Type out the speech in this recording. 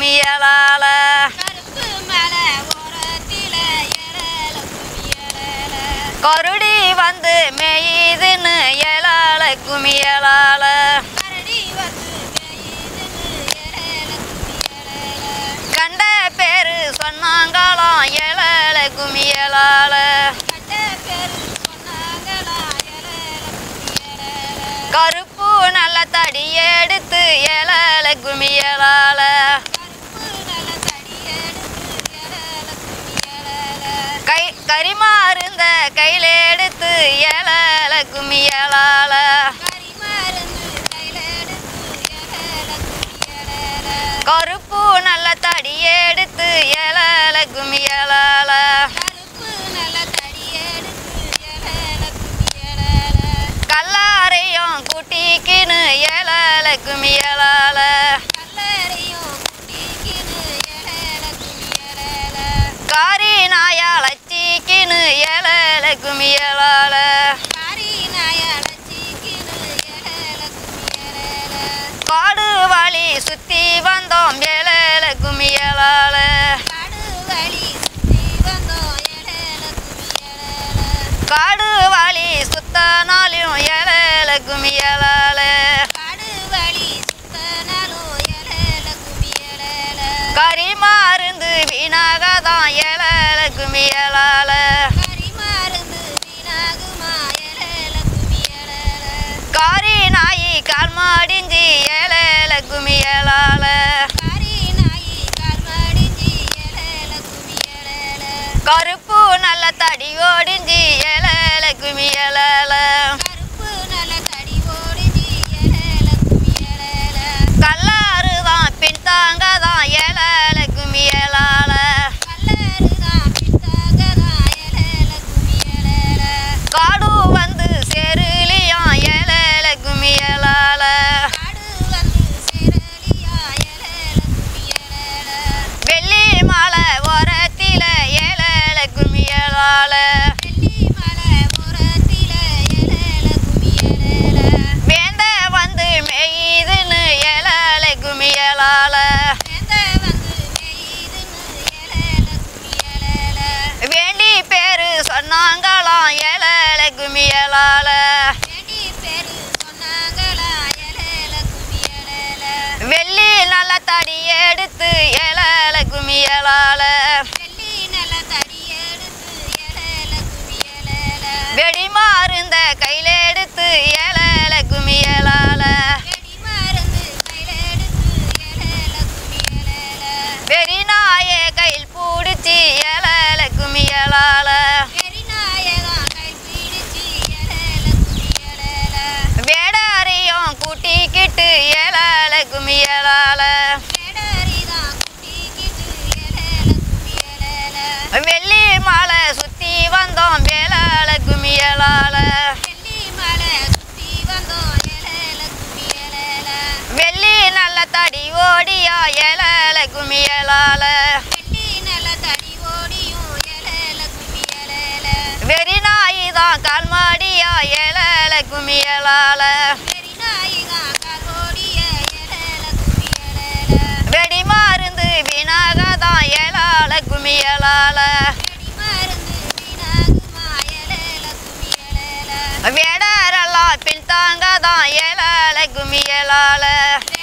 குமியலால கருப்பு மலை ஓரத்தில எழல குமியலல கருடி வந்து மேயுதுன்னு எலால குமியலால கரடி வந்து மேயுதுன்னு எழல குமியலல கண்ட பேரு சொன்னாங்களாம் எலால குமியலால கண்ட பேரு சொன்னாங்களா எழல குமியலல கருப்பு நல்ல தடி எடுத்து எலால குமியலால கருப்பு நல்ல தடி எடுத்து எழல குமியலல கை கரிமாருந்த கையில எடுத்து எலால குமியலால கறி மருந்து கையில எடுத்து எழல குமியலல கருப்பு நல்ல தடி எடுத்து எலால குமியலால கருப்பு நல்ல தடி எடுத்து எழல குமியலல கல்லாரையும் குட்டிக்கின்னு எலால குமியலால கல்லறையும் குட்டிக்கின்னு எழல குமியலல காரி நாயால சீக்கின்னு எலால குமியலால காரி நாய அழைச்சிக்கின்னு எழல குமியலல காடு வழி சுத்தி வந்தோம் எலால குமியலால காடு வழி சுத்தி வந்தோம் எழல குமியலல காடு வழி சுத்தனாலும் எலால குமியலால காடு வழி சுத்தனாலும் எழல குமியலல கறி மருந்து வீணாகதான் எலால குமியலால கறி மருந்து வீணாகுமா எழல குமியலல காரி நாயி கால் மாடிஞ்சி எலால குமியலால காரி நாயி கால் மடிஞ்சி எழல குமியலல கருப்பு நல்ல தடி ஓடிஞ்சி எலால குமியலால கருப்பு நல்ல தடி ஓடிஞ்சி எழல குமியலல கல்லாறு தான் பின் தாங்க தான் எலால குமியலால கல்லறுதான் பித்தாகதான் எழல குமியலல காடு வந்து செருலியும் எலால குமியலால காடு வந்து சேரலியா எழல குமியலல வெள்ளி மாலை ஓரத்தில எலால குமியலால வெள்ளி மலை ஓரத்தில எழல குமியலல வேந்த வந்து மெய்துன்னு எலால குமியலால வேந்த வந்து மேய்துன்னு எழல குமியலல வேண்டி பேரு சொன்னாங்களாம் எலால குமியலால வேண்டி பேரு சொன்னாங்களா எழல குமியலல வெள்ளி நல்ல தடி எடுத்து எலால குமியலால வெள்ளி நல்ல தடி எடுத்து எழல குமியலல வெடி மாறுந்த கையில எடுத்து எலால குமியலால வெடி மருந்து கையில எடுத்து எழல குமியலல வெறி நாயே கையில் பூடிச்சு எலால குமியலால பெரிநாயகம் கை பிடிச்சு எழல குமியலல வேடாரையும் கூட்டிக்கிட்டு எலால குமியலால வேடரிதான் குட்டிக்கிட்டு எழல குமியலல வெள்ளி மாலை சுத்தி வந்தோம் வேலால குமியலால வெள்ளி மலை சுத்தி வந்தோம் எழல குமியலல வெள்ளி நல்ல தடி ஓடியா எலால குமியலால வெள்ளி நல்ல தடி ஓடியும் எழல குமியலல வெறி நாய் தான் கால் மாடியா எலால குமியலால பெரிநாயகம் கால் ஓடிய எழல குமியலல வெடி மருந்து வீணாக தான் எலால குமியலால வெடி மருந்து வீணாகுமா எழல குமியலல வேடரெல்லாம் பின் தாங்க தான் எலால குமியலால